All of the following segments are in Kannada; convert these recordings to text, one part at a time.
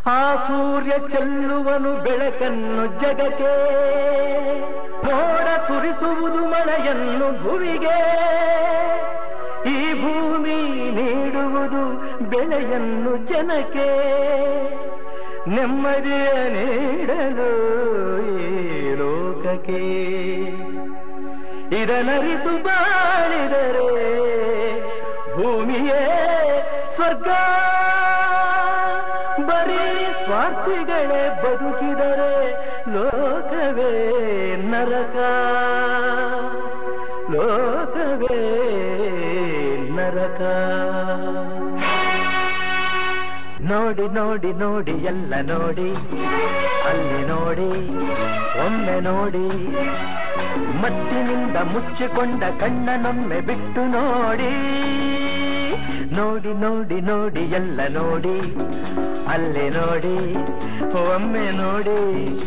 ಆ ಸೂರ್ಯ ಚೆಲ್ಲುವನು ಬೆಳಕನ್ನು ಜಗಕ್ಕೆ ಮೋಡ ಸುರಿಸುವುದು ಮಳೆಯನ್ನು ಭುವಿಗೆ ಈ ಭೂಮಿ ನೀಡುವುದು ಬೆಳೆಯನ್ನು ಜನಕ್ಕೆ ನೆಮ್ಮದಿಯ ನೀಡಲು ಈ ಲೋಕಕ್ಕೆ ಇದನರಿತು ಬಾಳಿದರೆ ಭೂಮಿಯೇ ಸ್ವರ್ಗ ಬರೀ ಸ್ವಾರ್ಥಿಗಳೇ ಬದುಕಿದರೆ ಲೋಕವೇ ನರಕ ಲೋಕವೇ ನರಕ ನೋಡಿ ನೋಡಿ ನೋಡಿ ಎಲ್ಲ ನೋಡಿ ಅಲ್ಲಿ ನೋಡಿ ಒಮ್ಮೆ ನೋಡಿ ಮತ್ತಿನಿಂದ ಮುಚ್ಚಿಕೊಂಡ ಕಣ್ಣನೊಮ್ಮೆ ಬಿಟ್ಟು ನೋಡಿ ನೋಡಿ ನೋಡಿ ನೋಡಿ ಎಲ್ಲ ನೋಡಿ ಅಲ್ಲಿ ನೋಡಿ ಒಮ್ಮೆ ನೋಡಿ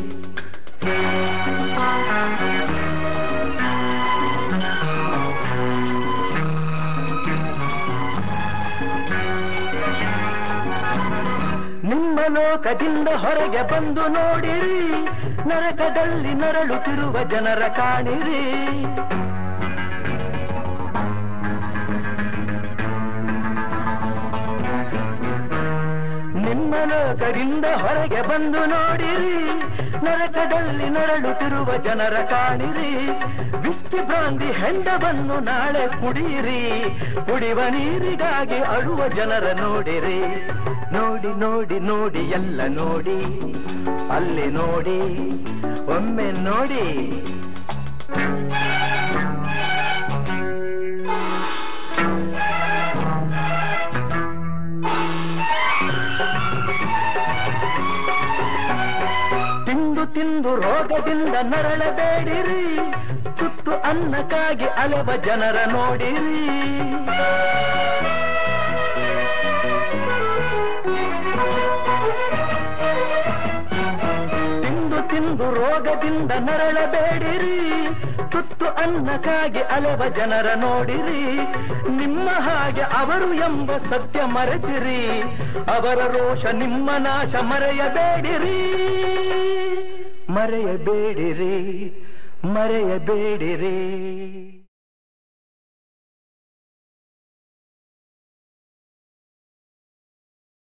ನಿಮ್ಮ ಲೋಕದಿಂದ ಹೊರಗೆ ಬಂದು ನೋಡಿರಿ ನರಕದಲ್ಲಿ ನರಳುತ್ತಿರುವ ಜನರ ಕಾಣಿರಿ ನಿಮ್ಮ ಲೋಕದಿಂದ ಹೊರಗೆ ಬಂದು ನೋಡಿರಿ ನರಕದಲ್ಲಿ ನರಳುತ್ತಿರುವ ಜನರ ಕಾಣಿರಿ ವಿಸ್ಕಿ ಬ್ರಾಂದಿ ಹೆಂಡವನ್ನು ನಾಳೆ ಕುಡಿಯಿರಿ ಕುಡಿಯುವ ನೀರಿಗಾಗಿ ಅಳುವ ಜನರ ನೋಡಿರಿ ನೋಡಿ ನೋಡಿ ನೋಡಿ ಎಲ್ಲ ನೋಡಿ ಅಲ್ಲಿ ನೋಡಿ ಒಮ್ಮೆ ನೋಡಿ ತಿಂದು ತಿಂದು ರೋಗದಿಂದ ನರಳಬೇಡಿರಿ ತುತ್ತು ಅನ್ನಕ್ಕಾಗಿ ಅಲೆವ ಜನರ ನೋಡಿರಿ ತಿಂದು ತಿಂದು ರೋಗದಿಂದ ನರಳಬೇಡಿರಿ ತುತ್ತು ಅನ್ನಕ್ಕಾಗಿ ಅಲೆವ ಜನರ ನೋಡಿರಿ ನಿಮ್ಮ ಹಾಗೆ ಅವರು ಎಂಬ ಸತ್ಯ ಮರೆತಿರಿ ಅವರ ರೋಷ ನಿಮ್ಮ ನಾಶ ಮರೆಯಬೇಡಿರಿ ಮರೆಯಬೇಡಿರಿ ಮರೆಯಬೇಡಿರಿ